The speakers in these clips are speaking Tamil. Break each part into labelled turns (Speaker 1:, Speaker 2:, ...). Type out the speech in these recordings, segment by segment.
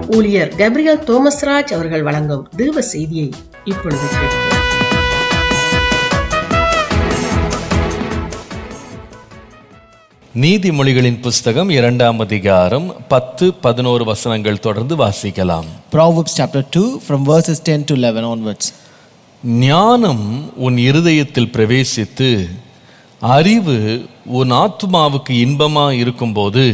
Speaker 1: ஊழியர் கப்ரியல் தோமஸ்ராஜ் அவர்கள் வழங்கும் தேவ செய்தியை இப்பொழுது கேட்போம்
Speaker 2: நீதிமொழிகளின் புஸ்தகம் இரண்டாம் அதிகாரம் பத்து பதினோரு வசனங்கள் தொடர்ந்து வாசிக்கலாம்
Speaker 3: Proverbs chapter 2 from verses 10 to 11 onwards.
Speaker 2: ஞானம் உன் இருதயத்தில் பிரவேசித்து அறிவு உன் ஆத்துமாவுக்கு இன்பமா இருக்கும்போது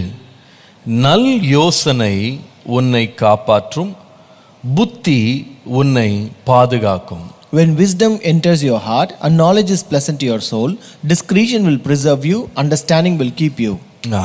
Speaker 2: நல் யோசனை உன்னை காப்பாற்றும் புத்தி உன்னை பாதுகாக்கும்
Speaker 3: When wisdom enters your heart and knowledge is pleasant to your soul, discretion will preserve you, understanding will keep you.
Speaker 2: ஆ,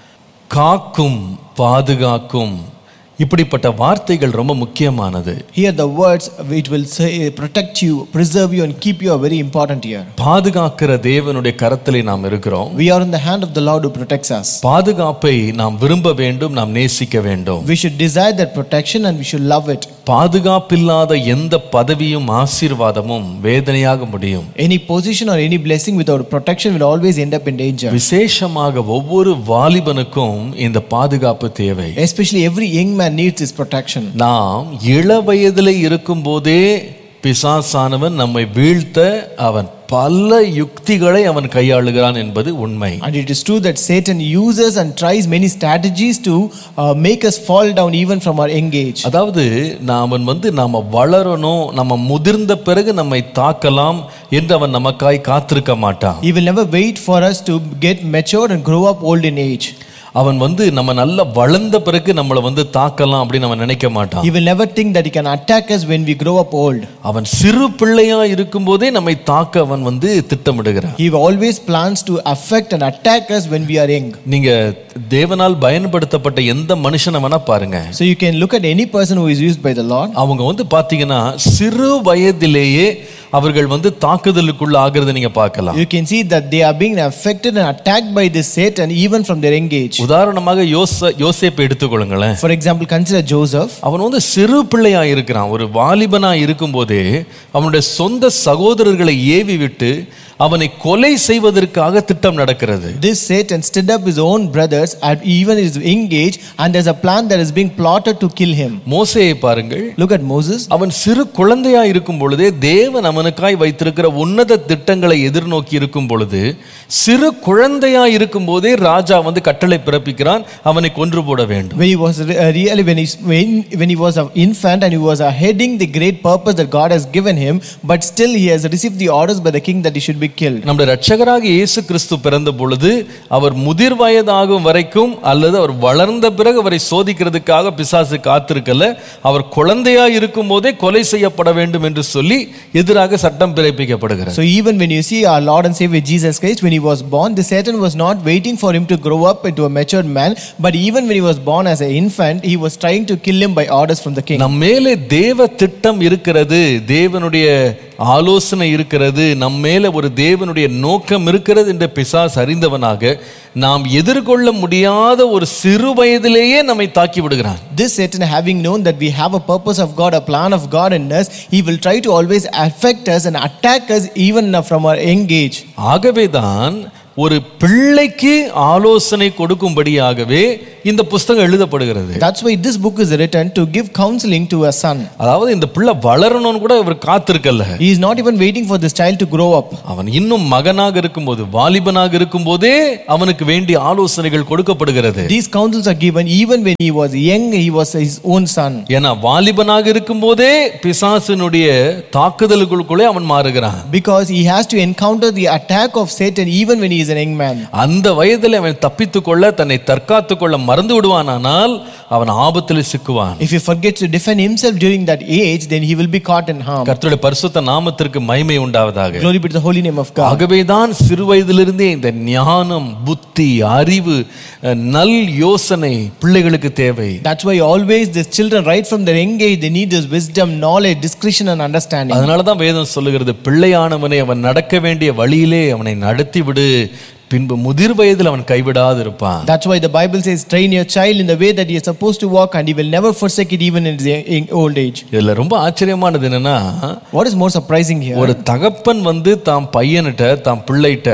Speaker 2: காக்கும் பாதுகாக்கும் இப்படிப்பட்ட வார்த்தைகள் ரொம்ப முக்கியமானது
Speaker 3: Here, the words which will say, protect you, preserve you, and keep you are very important here.
Speaker 2: பாதுகாக்கிற தேவனுடைய கரத்திலே நாம் இருக்கிறோம்
Speaker 3: We are in the hand of the Lord who protects us.
Speaker 2: பாதுகாப்பை நாம் விரும்ப வேண்டும் நாம் நேசிக்க வேண்டும்
Speaker 3: We should desire that protection and we should love it.
Speaker 2: பாதுகாப்பில்லாத எந்த பதவியும் ஆசீர்வாதமும் வேதனையாக முடியும்
Speaker 3: Any position or any blessing without protection will always end up in danger.
Speaker 2: விசேஷமாக ஒவ்வொரு வாலிபனுக்கும் இந்த பாதுகாப்பு தேவை
Speaker 3: Especially every young man needs this protection.
Speaker 2: நாம் இள வயதிலே இருக்கும் போதே பிசாசானவன் நம்மை வீழ்த்த அவன் பல யுக்திகளை அவன் கையாளுகிறான் என்பது உண்மை
Speaker 3: And it is true that Satan uses and tries many strategies to uh, make us fall down even from our young age.
Speaker 2: அதாவது நாம வந்து நாம வளரணும் நம்ம முதிர்ந்த பிறகு நம்மை தாக்கலாம் என்று அவன் நமக்காய் காத்திருக்க மாட்டான்
Speaker 3: He will never wait for us to get matured and grow up old in age.
Speaker 2: அவன் வந்து நம்ம நல்லா வளர்ந்த பிறகு நம்மளை வந்து தாக்கலாம் அப்படின்னு அவன் நினைக்க மாட்டான்
Speaker 3: He will never think that he can attack us when we grow up old.
Speaker 2: அவன் சிறு பிள்ளையா இருக்கும்போதே நம்மை தாக்க அவன் வந்து திட்டமிடுகிறான்
Speaker 3: He always plans to affect and attack us when we are young.
Speaker 2: நீங்க தேவனால் பயன்படுத்தப்பட்ட எந்த மனுஷனை வேணா பாருங்க
Speaker 3: So you can look at any person who is used by the Lord.
Speaker 2: அவங்க வந்து பாத்தீங்கன்னா சிறு வயதிலேயே அவர்கள் வந்து தாக்குதலுக்குள்ள ஆகிறத நீங்க பார்க்கலாம்
Speaker 3: You can see that they are being affected and attacked by this Satan even from their young age.
Speaker 2: உதாரணமாக யோச யோசேப்பை எடுத்துக்கொள்ளுங்களேன்
Speaker 3: For example, consider Joseph.
Speaker 2: அவன் வந்து சிறு பிள்ளையா இருக்கிறான் ஒரு வாலிபனா இருக்கும்போதே அவனுடைய சொந்த சகோதரர்களை ஏவி விட்டு அவனை கொலை செய்வதற்காக திட்டம் நடக்கிறது
Speaker 3: This Satan stood up his own brothers at even his young age, and there's a plan that is being plotted to kill him.
Speaker 2: மோசேயை பாருங்கள்
Speaker 3: Look at Moses.
Speaker 2: அவன் சிறு குழந்தையா இருக்கும் பொழுதே தேவன் அவனுக்காய் வைத்திருக்கிற உன்னத திட்டங்களை எதிர்நோக்கி இருக்கும் பொழுது சிறு குழந்தையா இருக்கும் போதே ராஜா வந்து கட்டளை பிறப்பிக்கிறான் அவனை கொன்று போட வேண்டும்
Speaker 3: When he was re- uh, really when he when, when he was an infant and he was uh, heading the great purpose that God has given him, but still he has received the orders by the king that he should be killed.
Speaker 2: நம்முடைய ரட்சகராக இயேசு கிறிஸ்து பிறந்த பொழுது அவர் முதிர் வயதாகும் வரைக்கும் அல்லது அவர் வளர்ந்த பிறகு அவரை சோதிக்கிறதுக்காக பிசாசு காத்திருக்கல அவர் குழந்தையா இருக்கும் போதே கொலை செய்யப்பட வேண்டும் என்று சொல்லி எதிராக சட்டம் பிறப்பிக்கப்படுகிறது
Speaker 3: So even when you see our Lord and Savior Jesus Christ, when he was born, the Satan was not waiting for him to grow up into a matured man, but even when he was born as an infant, he was trying to kill him by orders from the king.
Speaker 2: நம் மேலே தேவ திட்டம் இருக்கிறது தேவனுடைய ஆலோசனை இருக்கிறது நம் மேல ஒரு தேவனுடைய நோக்கம் இருக்கிறது என்ற பிசாஸ் அறிந்தவனாக நாம் எதிர்கொள்ள முடியாத ஒரு சிறு வயதிலேயே நம்மை தாக்கி விடுகிறான்
Speaker 3: This Satan, having known that we have a purpose of God, a plan of God in us, he will try to always affect us and attack us even from our young age.
Speaker 2: ஆகவேதான் ஒரு பிள்ளைக்கு ஆலோசனை கொடுக்கும்படியாகவே இந்த புஸ்தகம் எழுதப்படுகிறது
Speaker 3: That's why this book is written to give counseling to a son.
Speaker 2: அதாவது இந்த பிள்ளை வளரணும்னு கூட இவர் காத்திருக்கல
Speaker 3: He is not even waiting for this child to grow up.
Speaker 2: அவன் இன்னும் மகனாக இருக்கும்போது வாலிபனாக இருக்கும்போதே அவனுக்கு வேண்டிய ஆலோசனைகள் கொடுக்கப்படுகிறது
Speaker 3: These counsels are given even when he was young, he was his own son.
Speaker 2: ஏன்னா வாலிபனாக இருக்கும்போதே பிசாசினுடைய தாக்குதலுக்குள்ளே அவன் மாறுகிறான்
Speaker 3: Because he has to encounter the attack of Satan even when he is a young man.
Speaker 2: அந்த வயதில் அவன் தப்பித்துக் கொள்ள தன்னை தற்காத்துக் கொள்ள மறந்து விடுவானானால் அவன் ஆபத்தில் சிக்குவான்
Speaker 3: If he forgets to defend himself during that age, then he will be caught in harm.
Speaker 2: கர்த்தருடைய பரிசுத்த நாமத்திற்கு மகிமை உண்டாவதாக
Speaker 3: Glory be to the holy name of God.
Speaker 2: ஆகவேதான் சிறு வயதிலிருந்தே இந்த ஞானம் புத்தி அறிவு அஹ், நல் யோசனை பிள்ளைகளுக்கு தேவை
Speaker 3: That's why always these children, right from their young age, they need this wisdom, knowledge, discretion, and understanding.
Speaker 2: அதனாலதான் வேதம் சொல்லுகிறது பிள்ளையானவனை அவன் நடக்க வேண்டிய வழியிலே அவனை நடத்தி விடு பின்பு முதிர் வயதில் அவன் கைவிடாது இருப்பான்
Speaker 3: That's why the Bible says, train your child in the way that he is supposed to walk, and he will never forsake it even in his young- old age.
Speaker 2: இதுல ரொம்ப ஆச்சரியமானது என்னன்னா
Speaker 3: What is more surprising here?
Speaker 2: ஒரு தகப்பன் வந்து தாம் பையன்கிட்ட தாம் பிள்ளைகிட்ட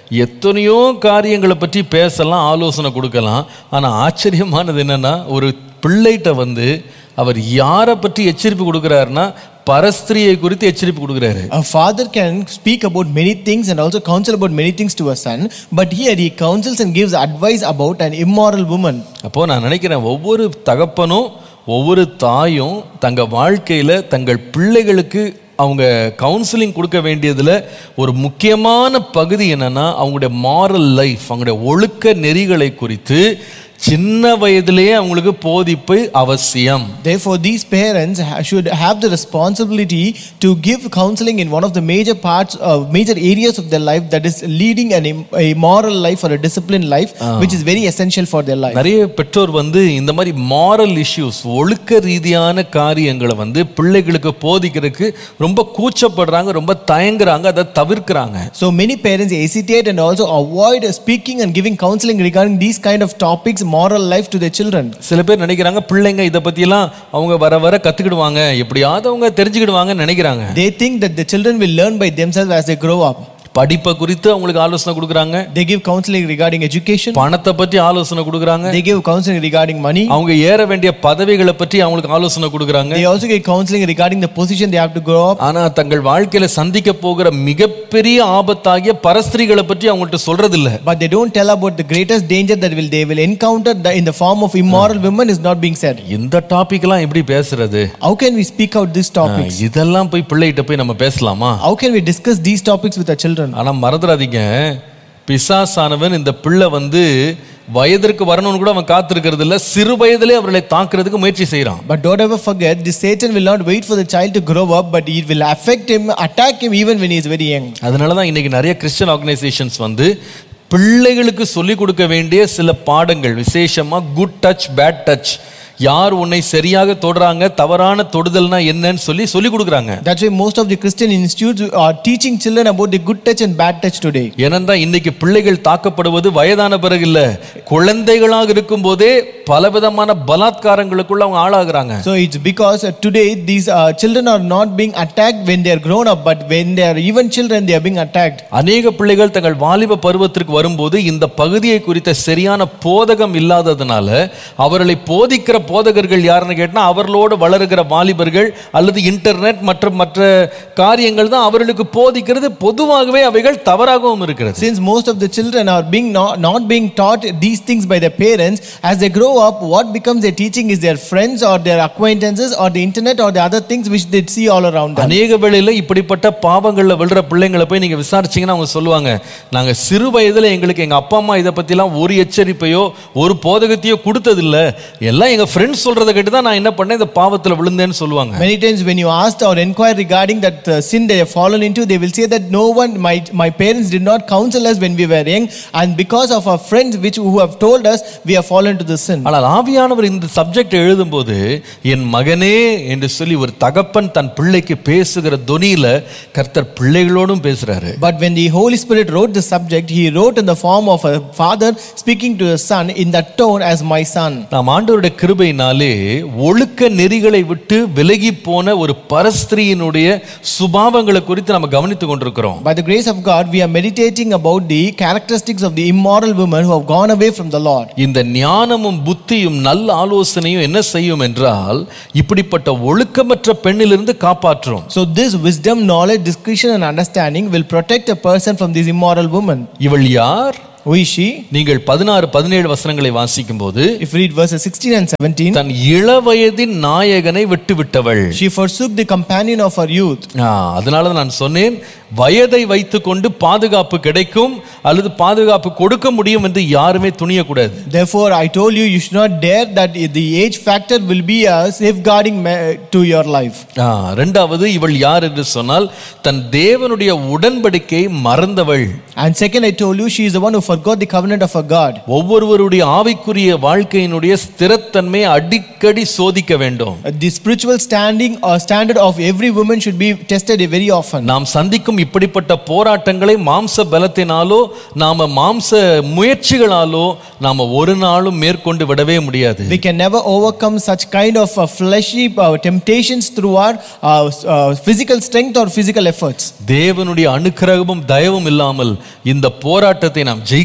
Speaker 2: எத்தனையோ காரியங்களை பற்றி பேசலாம் ஆலோசனை கொடுக்கலாம் ஆனா ஆச்சரியமானது என்னன்னா ஒரு பிள்ளைகிட்ட வந்து அவர் யாரை பற்றி எச்சரிப்பு கொடுக்குறாருன்னா பரஸ்திரியை குறித்து எச்சரிப்பு கொடுக்குறாரு
Speaker 3: A father can speak about many things and also counsel about many things to a son, but here he counsels and gives advice about an immoral woman.
Speaker 2: அப்போ நான் நினைக்கிறேன் ஒவ்வொரு தகப்பனும் ஒவ்வொரு தாயும் தங்க வாழ்க்கையில தங்கள் பிள்ளைகளுக்கு அவங்க கவுன்சிலிங் கொடுக்க வேண்டியதுல ஒரு முக்கியமான பகுதி என்னன்னா அவங்களுடைய மாரல் லைஃப் அவங்களுடைய ஒழுக்க நெறிகளை குறித்து சின்ன வயதிலேயே அவங்களுக்கு போதிப்பு அவசியம்
Speaker 3: Therefore, these parents ha- should have the responsibility to give counseling in one of the major parts, uh, major areas of their life that is leading an, im- a moral life or a disciplined life, which is very essential for their life.
Speaker 2: நிறைய பெற்றோர் வந்து இந்த மாதிரி மாரல் இஷ்யூஸ் ஒழுக்க ரீதியான காரியங்களை வந்து பிள்ளைகளுக்கு போதிக்கிறதுக்கு ரொம்ப கூச்சப்படுறாங்க ரொம்ப தயங்குறாங்க அதை தவிர்க்கிறாங்க
Speaker 3: So many parents hesitate and also avoid speaking and giving counseling regarding these kind of topics, moral life to their children.
Speaker 2: சில பேர் நினைக்கிறாங்க பிள்ளைங்க இதை பற்றியெல்லாம் அவங்க வர வர கற்றுக்கிடுவாங்க எப்படியாவது அவங்க தெரிஞ்சுக்கிடுவாங்கன்னு நினைக்கிறாங்க
Speaker 3: They think that the children will learn by themselves as they grow up.
Speaker 2: படிப்பை குறித்து அவங்களுக்கு ஆலோசனை கொடுக்குறாங்க
Speaker 3: They give counseling regarding education.
Speaker 2: பணத்தை பற்றி ஆலோசனை கொடுக்குறாங்க
Speaker 3: They give counseling regarding money.
Speaker 2: அவங்க ஏற வேண்டிய பதவிகளை பற்றி அவங்களுக்கு ஆலோசனை கொடுக்குறாங்க
Speaker 3: They also give counseling regarding the position they have to grow up.
Speaker 2: ஆனா தங்கள் வாழ்க்கையில சந்திக்க போகிற மிகப்பெரிய ஆபத்தாகிய பரஸ்திரிகளை பற்றி அவங்கள்ட்ட சொல்றது இல்ல
Speaker 3: But they don't tell about the greatest danger that will they will encounter the, in the form of immoral women is not being said.
Speaker 2: இந்த டாபிக்லாம் எப்படி பேசுறது
Speaker 3: How can we speak out these topics?
Speaker 2: இதெல்லாம் போய் பிள்ளைகிட்ட போய் நம்ம பேசலாமா
Speaker 3: How can we discuss these topics with our children?
Speaker 2: ஆனா மறந்துடாதீங்க பிசாசானவன் இந்த பிள்ளை வந்து வயதிற்கு வரணும்னு கூட அவன் காத்திருக்கிறது இல்ல சிறு வயதிலே அவர்களை தாக்குறதுக்கு முயற்சி செய்றான்
Speaker 3: But don't ever forget, this Satan will not wait for the child to grow up, but he will affect him, attack him even when he is very young.
Speaker 2: அதனால தான் இன்னைக்கு நிறைய கிறிஸ்டியன் ஆர்கனைசேஷன்ஸ் வந்து பிள்ளைகளுக்கு சொல்லிக் கொடுக்க வேண்டிய சில பாடங்கள் விசேஷமா குட் டச் பேட் டச் யார் உன்னை சரியாக தொடுறாங்க தவறான தொடுதல்னா என்னன்னு சொல்லி சொல்லி கொடுக்குறாங்க
Speaker 3: That's why most of the Christian institutes are teaching children about the good touch and bad touch today.
Speaker 2: ஏனென்றா இன்னைக்கு பிள்ளைகள் தாக்கப்படுவது வயதான பிறகு இல்ல குழந்தைகளாக இருக்கும் போதே பலவிதமான பலாத்காரங்களுக்குள்ள அவங்க ஆளாகிறாங்க
Speaker 3: So it's because uh, today these uh, children are not being attacked when they are grown up, but when they are even children, they are being attacked.
Speaker 2: அநேக பிள்ளைகள் தங்கள் வாலிப பருவத்திற்கு வரும்போது இந்த பகுதியை குறித்த சரியான போதகம் இல்லாததுனால அவர்களை போதிக்கிற போதகர்கள் யாருன்னு கேட்டா அவர்களோடு வளருகிற வாலிபர்கள் அல்லது இன்டர்நெட் மற்றும் மற்ற காரியங்கள் தான் அவர்களுக்கு போதிக்கிறது பொதுவாகவே அவைகள் தவறாகவும் இருக்கிறது
Speaker 3: Since most of the children are being not, not being taught these things by their parents, as they grow up, what becomes their teaching is their friends or their acquaintances or the internet or the other things which they see all around them.
Speaker 2: அநேக வேளையில இப்படிப்பட்ட பாவங்கள்ல விழுற பிள்ளைங்களை போய் நீங்க விசாரிச்சீங்கன்னா அவங்க சொல்லுவாங்க நாங்க சிறு வயதுல எங்களுக்கு எங்க அப்பா அம்மா இதை பத்திலாம் ஒரு எச்சரிப்பையோ ஒரு போதகத்தையோ கொடுத்ததில்ல எல்லாம் எங்க ஃப்ரெண்ட்ஸ் சொல்றதை கேட்டு தான் நான் என்ன பண்ணேன் இந்த பாவத்துல விழுந்தேன்னு சொல்லுவாங்க
Speaker 3: Many times when you asked or inquire regarding that uh, sin they have fallen into, they will say that no one, my, my parents did not counsel us when we were young, and because of our friends which who have told us, we have fallen to the sin.
Speaker 2: ஆனால் ஆவியானவர் இந்த சப்ஜெக்ட் எழுதும்போது என் மகனே என்று சொல்லி ஒரு தகப்பன் தன் பிள்ளைக்கு பேசுகிற தொனியில கர்த்தர் பிள்ளைகளோடும் பேசுறாரு
Speaker 3: But when the Holy Spirit wrote the subject, he wrote in the form of a father speaking to a son in that tone as my son.
Speaker 2: நாம் ஆண்டவருடைய கிருபையினாலே ஒழுக்க நெறிகளை விட்டு விலகி போன ஒரு பரஸ்திரியினுடைய சுபாவங்களை குறித்து நம்ம கவனித்துக் கொண்டிருக்கிறோம்
Speaker 3: By the grace of God, we are meditating about the characteristics of the immoral women who have gone away from the Lord.
Speaker 2: இந்த ஞானமும் புத்தியும் நல்ல ஆலோசனையும் என்ன செய்யும் என்றால் இப்படிப்பட்ட ஒழுக்கமற்ற பெண்ணிலிருந்து காப்பாற்றும்
Speaker 3: So, this wisdom, knowledge, discretion, and understanding will protect a person from this immoral woman.
Speaker 2: இவள் யார்
Speaker 3: Who is she?
Speaker 2: நீங்கள் பதினாறு பதினேழு வசனங்களை வாசிக்கும் போது
Speaker 3: If we read verses 16 and 17,
Speaker 2: தன் இளவயதின் நாயகனை விட்டு விட்டவள்
Speaker 3: she forsook the companion of her youth.
Speaker 2: ஆ, அதனால தான் நான் சொன்னேன் வயதை வைத்துக்கொண்டு பாதுகாப்பு கிடைக்கும் அல்லது பாதுகாப்பு கொடுக்க முடியும் என்று யாருமே துணியக்கூடாது
Speaker 3: Therefore, I told you, you should not dare that the age factor will be a safeguarding me- to your life.
Speaker 2: ஆ, ரெண்டாவது இவள் யார் என்று சொன்னால் தன் தேவனுடைய உடன்படிக்கையை மறந்தவள்
Speaker 3: And second, I told you, she is the one who forgot the covenant of her God.
Speaker 2: ஒவ்வொருவருடைய ஆவிக்குரிய வாழ்க்கையினுடைய ஸ்திரத்தன்மை அடிக்கடி சோதிக்க வேண்டும்
Speaker 3: The spiritual standing or standard of every woman should be tested very often.
Speaker 2: நாம் சந்திக்கும் இப்படிப்பட்ட போராட்டங்களை மாம்ச பலத்தினாலோ நாம மாம்ச முயற்சிகளாலோ நாம ஒரு நாளும் மேற்கொண்டு விடவே முடியாது
Speaker 3: We can never overcome such kind of uh, fleshy uh, temptations through our uh, uh, physical strength or physical efforts.
Speaker 2: தேவனுடைய அனுக்கிரகமும் தயவும் இல்லாமல் இந்த போராட்டத்தை நாம் ஜெயிக்க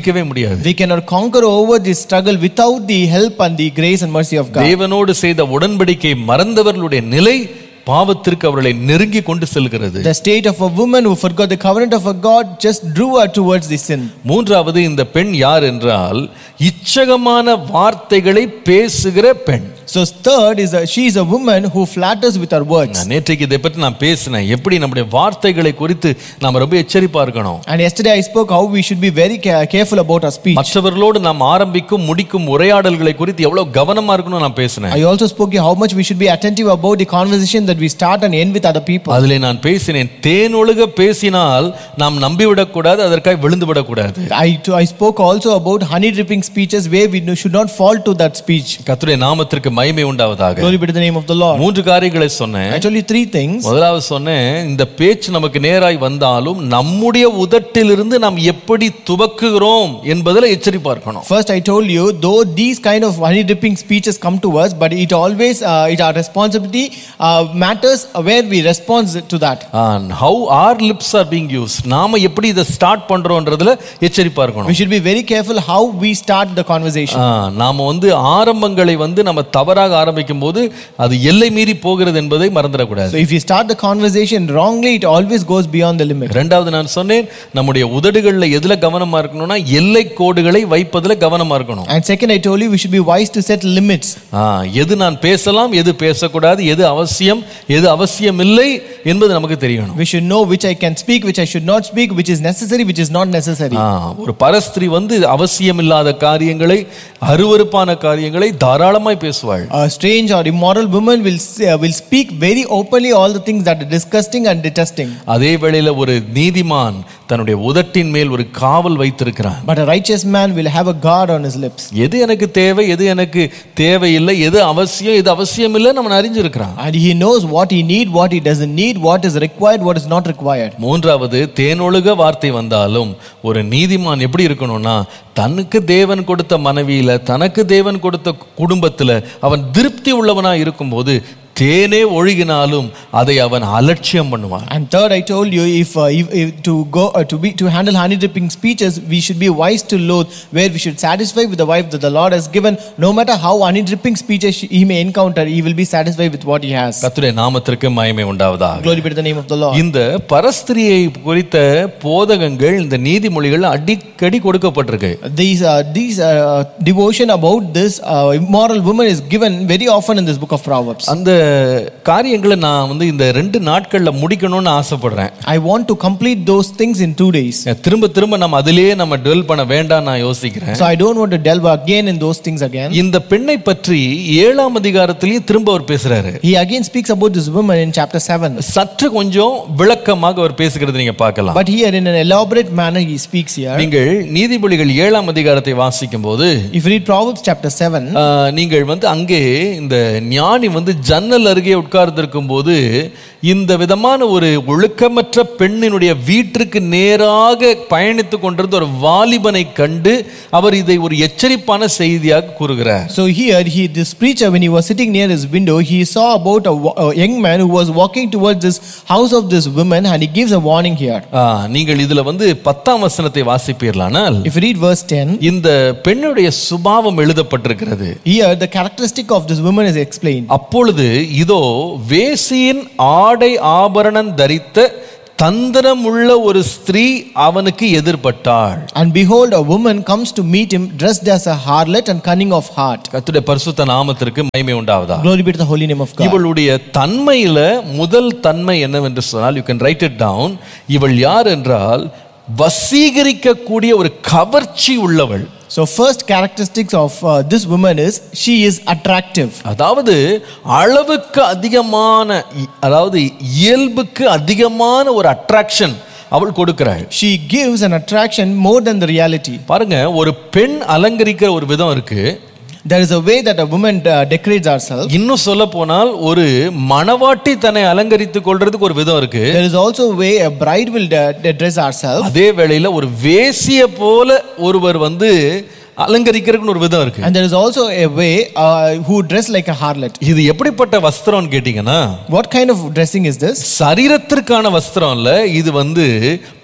Speaker 2: ஜெயிக்கவே முடியாது
Speaker 3: We cannot conquer over this struggle without the help and the grace and mercy of God.
Speaker 2: தேவனோடு செய்த உடன்படிக்கை மறந்தவர்களுடைய நிலை பாவத்திற்கு அவர்களை நெருங்கி கொண்டு செல்கிறது
Speaker 3: The state of a woman who forgot the covenant of a God just drew her towards the sin.
Speaker 2: மூன்றாவது இந்த பெண் யார் என்றால் இச்சகமான வார்த்தைகளை பேசுகிற பெண்
Speaker 3: So third is a, she is a woman who flatters with her words.
Speaker 2: நான் நேற்றைக்கு இதை பற்றி நான் பேசினேன் எப்படி நம்முடைய வார்த்தைகளை குறித்து நாம் ரொம்ப எச்சரிப்பா இருக்கணும்
Speaker 3: And yesterday I spoke how we should be very ca- careful about our speech.
Speaker 2: மற்றவர்களோடு நாம் ஆரம்பிக்கும் முடிக்கும் உரையாடல்களை குறித்து எவ்வளவு கவனமா இருக்கணும் நான் பேசினேன்
Speaker 3: I also spoke how much we should be attentive about the conversation that we start and end with other people.
Speaker 2: அதிலே நான் பேசினேன் தேனொழுக பேசினால் நாம் நம்பிவிடக்கூடாது அதற்காக விழுந்து விடக்கூடாது
Speaker 3: I, too- I spoke also about honey dripping speeches where we no- should not fall to that speech.
Speaker 2: கர்த்தருடைய நாமத்திற்கு மகிமை உண்டாவதாக
Speaker 3: Glory be to the name of the Lord.
Speaker 2: மூன்று காரியங்களை சொன்னேன்
Speaker 3: I told you three things.
Speaker 2: முதலாவது சொன்னேன் இந்த பேச்சு நமக்கு நேராய் வந்தாலும் நம்முடைய உதட்டிலிருந்து நாம் எப்படி துவக்குகிறோம் என்பதில் எச்சரிப்பா இருக்கணும்
Speaker 3: First, I told you, though these kind of honey dripping speeches come to us, but it always, uh, it our responsibility uh, matters where we respond to that.
Speaker 2: How are lips are being use நாம எப்படி இதை ஸ்டார்ட் பண்றோம்ன்றதுல எச்சரிப்பா
Speaker 3: We
Speaker 2: இருக்கணும்
Speaker 3: should be very careful how we start the conversation.
Speaker 2: ஆ, நாம வந்து ஆரம்பங்களை வந்து நம்ம தவறாக ஆரம்பிக்கும் போது அது எல்லை மீறி போகிறது என்பதை மறந்துடக்கூடாது
Speaker 3: So, if you start the conversation wrongly, it always goes beyond the limit.
Speaker 2: ரெண்டாவது நான் சொன்னேன் நம்முடைய உதடுகள்ல எதுல கவனமா இருக்கணும்னா எல்லை கோடுகளை வைப்பதுல கவனமா இருக்கணும்
Speaker 3: And second, I told you, we should be wise to set limits.
Speaker 2: ஆ, எது நான் பேசலாம் எது பேசக்கூடாது எது அவசியம் எது அவசியம் இல்லை என்பது நமக்கு தெரியணும்
Speaker 3: We should know which I can speak, which I should not speak, which is necessary, which is not necessary.
Speaker 2: ஆ, ஒரு பரஸ்திரி வந்து அவசியமில்லாத காரியங்களை அருவருப்பான காரியங்களை தாராளமாய் பேசுவாள்
Speaker 3: A strange or immoral woman will, say, will speak very openly all the things that are disgusting and detesting.
Speaker 2: அதே வேளையில ஒரு நீதிமான் தன்னுடைய உதட்டின் மேல் ஒரு காவல் வைத்திருக்கிறான்
Speaker 3: But a righteous man will have a guard on his lips.
Speaker 2: எது எனக்கு தேவை எது எனக்கு தேவையில்லை எது அவசியம் எது அவசியம் இல்லை நம்ம அறிஞ்சிருக்கிறான்
Speaker 3: And he knows what he need, what he doesn't need, what is required, what is not required.
Speaker 2: மூன்றாவது தேனொழுக வார்த்தை வந்தாலும் ஒரு நீதிமான் எப்படி இருக்கணும்னா தனக்கு தேவன் கொடுத்த மனைவியில தனக்கு தேவன் கொடுத்த குடும்பத்துல அவன் திருப்தி உள்ளவனா இருக்கும்போது தேனே ஒழுகினாலும் அதை அவன் அலட்சியம் பண்ணுவான்
Speaker 3: And third, I told you, if, uh, if, if to go uh, to be to handle honey dripping speeches, we should be wise to loathe, where we should satisfy with the wife that the Lord has given. No matter how honey dripping speeches he may encounter, he will be satisfied with what he has.
Speaker 2: கர்த்தருடைய நாமத்திற்கு மகிமை உண்டாவதாக
Speaker 3: Glory be to the name of the Lord.
Speaker 2: இந்த பரஸ்திரியை குறித்த போதகங்கள் இந்த நீதிமொழிகள் அடிக்கடி கொடுக்கப்பட்டிருக்கு
Speaker 3: These uh, these uh, devotion about this uh, immoral woman is given very often in this book of Proverbs.
Speaker 2: அந்த காரியங்களை நான் வந்து இந்த ரெண்டு நாட்கள்ல முடிக்கணும்னு ஆசைப்படுறேன்
Speaker 3: I want to complete those things in two days.
Speaker 2: திரும்ப திரும்ப நம்ம அதிலேயே நம்ம டுவெல் பண்ண வேண்டாம் நான் யோசிக்கிறேன்
Speaker 3: So I don't want to delve again in those things again.
Speaker 2: இந்த பெண்ணை பற்றி ஏழாம் அதிகாரத்திலையும் திரும்ப அவர் பேசுறாரு
Speaker 3: He again speaks about this woman in chapter 7.
Speaker 2: சற்று கொஞ்சம் விளக்கமாக அவர் பேசுகிறது நீங்க பார்க்கலாம்
Speaker 3: But here, in an elaborate manner, he speaks here.
Speaker 2: நீங்கள் நீதிமொழிகள் ஏழாம் அதிகாரத்தை வாசிக்கும் போது
Speaker 3: If you read Proverbs chapter 7,
Speaker 2: ஆஹ், நீங்கள் வந்து அங்கே இந்த ஞானி வந்து ஜன்னல் அருகே உட்கார்ந்திருக்கும் போது இந்த விதமான ஒரு ஒழுக்கமற்ற பெண்ணினுடைய வீட்டிற்கு நேராக பயணித்து கொண்டிருந்த ஒரு வாலிபனை கண்டு அவர் இதை ஒரு எச்சரிப்பான செய்தியாக கூறுகிறார்
Speaker 3: so here, he, this preacher, when he was sitting near his window, he saw about a, wa- a young man who was walking towards this house of this woman, and he gives a warning here.
Speaker 2: ஆஹ், நீங்கள் இதுல வந்து பத்தாம் வசனத்தை வாசிப்பீர்களானால்
Speaker 3: If you read verse 10,
Speaker 2: இந்த பெண்ணுடைய சுபாவம் எழுதப்பட்டிருக்கிறது
Speaker 3: here the characteristic of this woman is explained.
Speaker 2: அப்பொழுது இதோ வேசியின் ஆடை ஆபரணம் தரித்த தந்திரமுள்ள ஒரு ஸ்திரீ அவனுக்கு எதிர்பட்டாள்
Speaker 3: And behold, a woman comes to meet him dressed as a harlot and cunning of heart.
Speaker 2: கர்த்தருடைய பரிசுத்த நாமத்திற்கு மகிமை உண்டாவதா
Speaker 3: Glory be to the holy name of God.
Speaker 2: இவளுடைய தன்மையில முதல் தன்மை என்னவென்று சொன்னால் you can write it down இவள் யார் என்றால் வசீகரிக்கக்கூடிய ஒரு கவர்ச்சி உள்ளவள்
Speaker 3: So, first characteristics of uh, this woman is she is attractive.
Speaker 2: அதாவது அளவுக்கு அதிகமான இ- அதாவது இயல்புக்கு அதிகமான ஒரு அட்ராக்ஷன் அவள் கொடுக்கிறாள்
Speaker 3: She gives an attraction more than the reality.
Speaker 2: பாருங்க ஒரு பெண் அலங்கரிக்கிற ஒரு விதம் இருக்கு
Speaker 3: There is a way that a woman uh, decorates herself.
Speaker 2: இன்னும் சொல்ல போனால் ஒரு மணவாட்டி தன்னை அலங்கரித்துக் கொள்றதுக்கு ஒரு விதம் இருக்கு
Speaker 3: There is also a way a bride will uh, dress herself.
Speaker 2: அதே வேளையில ஒரு வேசிய போல ஒருவர் வந்து அலங்கரிக்கிறதுக்கு ஒரு விதம் இருக்கு
Speaker 3: And there is also a way uh, who dress like a harlot.
Speaker 2: இது எப்படிப்பட்ட வஸ்திரம்னு கேட்டீங்கன்னா
Speaker 3: What kind of dressing is this?
Speaker 2: சரீரத்திற்கான வஸ்திரம் இல்ல இது வந்து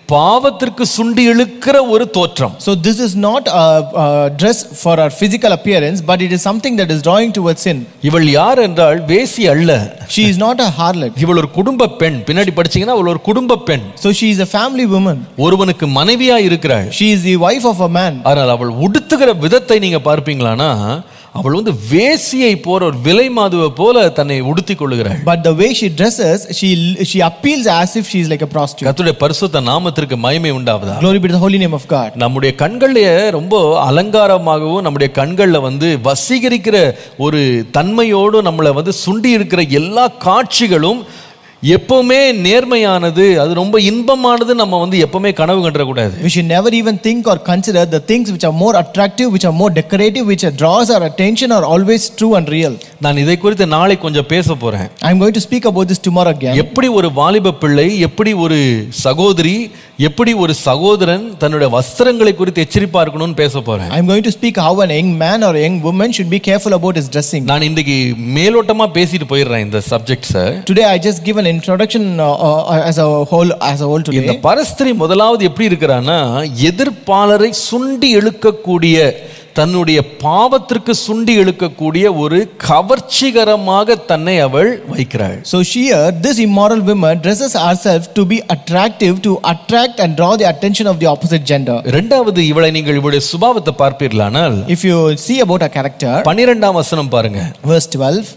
Speaker 2: பாவத்திற்கு சுண்டி இழுக்கிற ஒரு தோற்றம்
Speaker 3: So this is not a, a dress for our physical appearance, but it is something that is drawing towards sin.
Speaker 2: இவள் யார் என்றால் வேசி அல்ல
Speaker 3: She is not a harlot.
Speaker 2: இவள் ஒரு குடும்ப பெண் பின்னாடி படிச்சீங்கன்னா அவள் ஒரு குடும்ப பெண்
Speaker 3: So she is a family woman.
Speaker 2: ஒருவனுக்கு மனைவியா இருக்கிறாள்
Speaker 3: She is the wife of a man.
Speaker 2: ஆனால் அவள் உடுத்துகிற விதத்தை நீங்க பார்ப்பீங்களானா அவள் வந்து வேசியை போற ஒரு விலை மாதுவை போல தன்னை உடுத்திக் கொள்ளுகிறாள்
Speaker 3: But the way she dresses, she she appeals as if she is like a prostitute.
Speaker 2: கர்த்தருடைய பரிசுத்த நாமத்திற்கு மகிமை உண்டாவதா
Speaker 3: Glory be to the holy name of God.
Speaker 2: நம்முடைய கண்கள்லயே ரொம்ப அலங்காரமாகவும் நம்முடைய கண்கள்ல வந்து வசீகரிக்கிற ஒரு தன்மையோடு நம்மளை வந்து சுண்டி இருக்கிற எல்லா காட்சிகளும் எப்பவுமே நேர்மையானது அது ரொம்ப இன்பமானது நம்ம வந்து எப்பவுமே கனவு கண்டக்கூடாது
Speaker 3: We should never even think or consider the things which are more attractive, which are more decorative, which draws our attention are always true and real.
Speaker 2: நான் இதை குறித்து நாளை கொஞ்சம் பேச போறேன்
Speaker 3: I'm going to speak about this tomorrow again.
Speaker 2: எப்படி ஒரு வாலிப பிள்ளை எப்படி ஒரு சகோதரி எப்படி ஒரு சகோதரன் தன்னுடைய வஸ்திரங்களை குறித்து எச்சரிப்பா இருக்கணும்னு பேச போறேன்
Speaker 3: I'm going to speak how a young man or a young woman should be careful about his dressing.
Speaker 2: நான் இன்னைக்கு மேலோட்டமா பேசிட்டு போயிடுறேன் இந்த சப்ஜெக்ட்ஸை
Speaker 3: Today I just give an introduction uh, uh, as a whole as a whole
Speaker 2: இந்த
Speaker 3: today.
Speaker 2: பரஸ்திரி முதலாவது எப்படி இருக்கிறான்னா எதிர்ப்பாளரை சுண்டி இழுக்கக்கூடிய தன்னுடைய பாவத்திற்கு சுண்டி இழுக்கக்கூடிய ஒரு கவர்ச்சிகரமாக தன்னை அவள் வைக்கிறாள்
Speaker 3: So here, this immoral woman dresses herself to be attractive, to attract and draw the attention of the opposite gender.
Speaker 2: இரண்டாவது இவளை நீங்கள் இவளுடைய சுபாவத்தை பார்ப்பீர்களானால்
Speaker 3: If you see about her character,
Speaker 2: பன்னிரெண்டாம் வசனம் பாருங்க
Speaker 3: verse 12,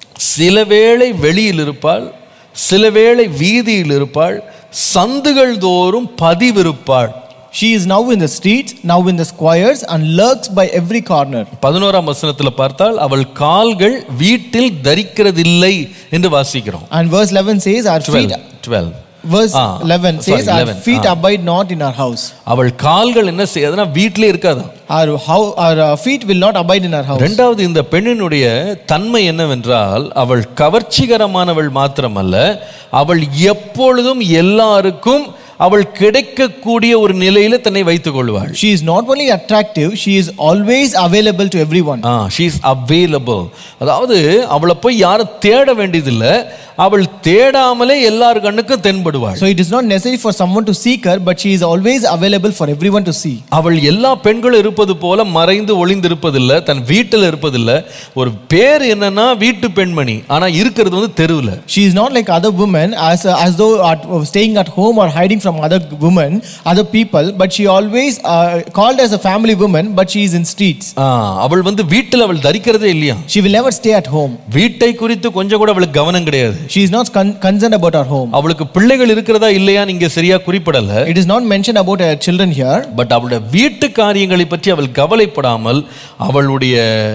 Speaker 2: சில வேளை வெளியில் இருப்பாள் சில வேளை வீதியில் இருப்பாள் சந்துகள் தோறும் பதிவிருப்பாள்
Speaker 3: she is now in the streets, now in the squares, and lurks by every corner.
Speaker 2: பதினோராம் வசனத்துல பார்த்தால் அவள் கால்கள் வீட்டில் தரிக்கிறதில்லை என்று வாசிக்கிறோம்
Speaker 3: And verse 11 says, Our feet,
Speaker 2: dwell
Speaker 3: verse
Speaker 2: Ah,
Speaker 3: 11
Speaker 2: sorry,
Speaker 3: says, Our
Speaker 2: 11,
Speaker 3: feet
Speaker 2: ah.
Speaker 3: abide not in our house.
Speaker 2: அவள் கால்கள் என்ன செய்யாதுன்னா வீட்டிலே இருக்காதான்
Speaker 3: Our, how, our uh, feet will not abide in our house.
Speaker 2: ரெண்டாவது இந்த பெண்ணினுடைய தன்மை என்னவென்றால் அவள் கவர்ச்சிகரமானவள் மாத்திரமல்ல அவள் எப்பொழுதும் எல்லாருக்கும் அவள் கிடைக்கக்கூடிய ஒரு நிலையில தன்னை வைத்துக் கொள்வாள்
Speaker 3: She is not only attractive, she is always available to everyone.
Speaker 2: Ah she's available அதாவது அவளை போய் யாரும் தேட வேண்டியதில்லை அவள் தேடாமலே எல்லார் கண்ணுக்கும் தென்படுவாள்
Speaker 3: So it is not necessary for someone to seek her, but she is always available for everyone to see.
Speaker 2: அவள் எல்லா பெண்களும் இருப்பது போல மறைந்து ஒளிந்திருப்பதில்லை தன் வீட்டில் இருப்பதில்லை ஒரு பேர் என்னன்னா வீட்டு பெண்மணி ஆனா இருக்கிறது வந்து தெருவில்
Speaker 3: She is not like other women, as, as though at, staying at home or hiding from other women, other people, but she always uh, called as a family woman, but she is in streets.
Speaker 2: அவள் வந்து வீட்டில் அவள் தரிக்கிறதே இல்லையா
Speaker 3: She will never stay at home.
Speaker 2: வீட்டை குறித்து கொஞ்சம் கூட அவளுக்கு கவனம் கிடையாது
Speaker 3: She is not con- concerned about her home.
Speaker 2: அவளுக்கு பிள்ளைகள் இருக்கிறதா இல்லையான்னு இங்க சரியா குறிப்பிடல
Speaker 3: It is not mentioned about her children here.
Speaker 2: But அவளுடைய வீட்டு காரியங்களை பற்றி அவள் கவலைப்படாமல் அவளுடைய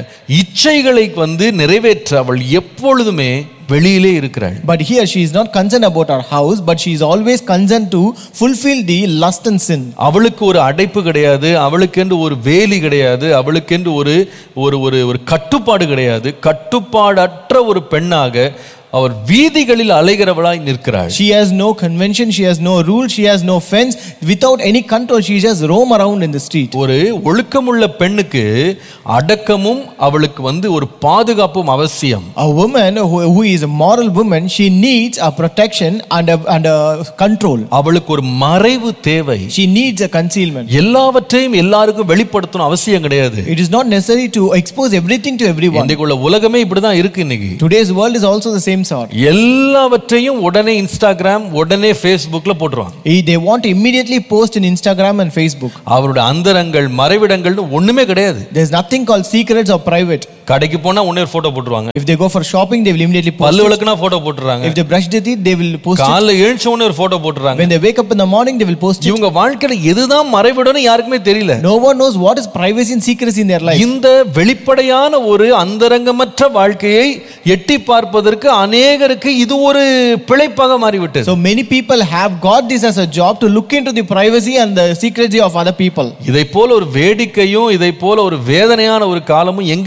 Speaker 2: இச்சைகளை வந்து நிறைவேற்ற அவள் எப்பொழுதுமே வெளியிலே இருக்கிறாள்
Speaker 3: But here she is not concerned about her house, but she is always concerned to fulfill the lust and sin.
Speaker 2: அவளுக்கு ஒரு அடைப்பு கிடையாது அவளுக்கென்று ஒரு வேலி கிடையாது அவளுக்கென்று ஒரு ஒரு ஒரு ஒரு கட்டுப்பாடு கிடையாது கட்டுப்பாடற்ற ஒரு பெண்ணாக அவர் வீதிகளில் அலைகிறவளாய் நிற்கிறாள்
Speaker 3: She has no convention, she has no rule, she has no fence. Without any control, she just roam around in the street.
Speaker 2: ஒரு ஒழுக்கமுள்ள பெண்ணுக்கு அடக்கமும் அவளுக்கு வந்து ஒரு பாதுகாப்பும் அவசியம்
Speaker 3: A woman who, who is a moral woman, she needs a protection and a, and a control.
Speaker 2: அவளுக்கு ஒரு மறைவு தேவை
Speaker 3: She needs a concealment.
Speaker 2: எல்லாவற்றையும் எல்லாருக்கும் வெளிப்படுத்தணும் அவசியம் கிடையாது
Speaker 3: It is not necessary to expose everything to everyone.
Speaker 2: இன்றைக்குள்ள உலகமே இப்படிதான் இருக்கு இன்னைக்கு
Speaker 3: Today's world is also the same sort.
Speaker 2: எல்லாவற்றையும் உடனே இன்ஸ்டாகிராம் உடனே ஃபேஸ்புக்ல போட்டுருவாங்க
Speaker 3: Eh, They want to immediately post in Instagram and Facebook.
Speaker 2: அவருடைய அந்தரங்கள் மறைவிடங்கள்னு ஒண்ணுமே கிடையாது
Speaker 3: There's nothing called secrets or private.
Speaker 2: கடைக்கு போனா ஒன்னே ஒரு போட்டோ போட்டுருவாங்க
Speaker 3: If they go for shopping, they will immediately post.
Speaker 2: பல்லு விளக்குனா போட்டோ போட்டுறாங்க
Speaker 3: If they brush their teeth, they will post. it.
Speaker 2: காலைல எழுந்த உடனே ஒரு போட்டோ போட்டுறாங்க
Speaker 3: When they wake up in the morning, they will post. it.
Speaker 2: இவங்க வாழ்க்கையில எதுதான் மறைவிடம்னு யாருக்குமே தெரியல
Speaker 3: No one knows what is privacy and secrecy in their life.
Speaker 2: இந்த வெளிப்படையான ஒரு அந்தரங்கமற்ற வாழ்க்கையை எட்டி பார்ப்பதற்கு அநேகருக்கு இது ஒரு பிழைப்பாக மாறிவிட்டது
Speaker 3: So many people have got this as a job to look into the privacy and the secrecy of other people.
Speaker 2: இதை போல ஒரு வேடிக்கையும் இதை போல ஒரு வேதனையான ஒரு காலமும் எங்குமே இருந்திருக்க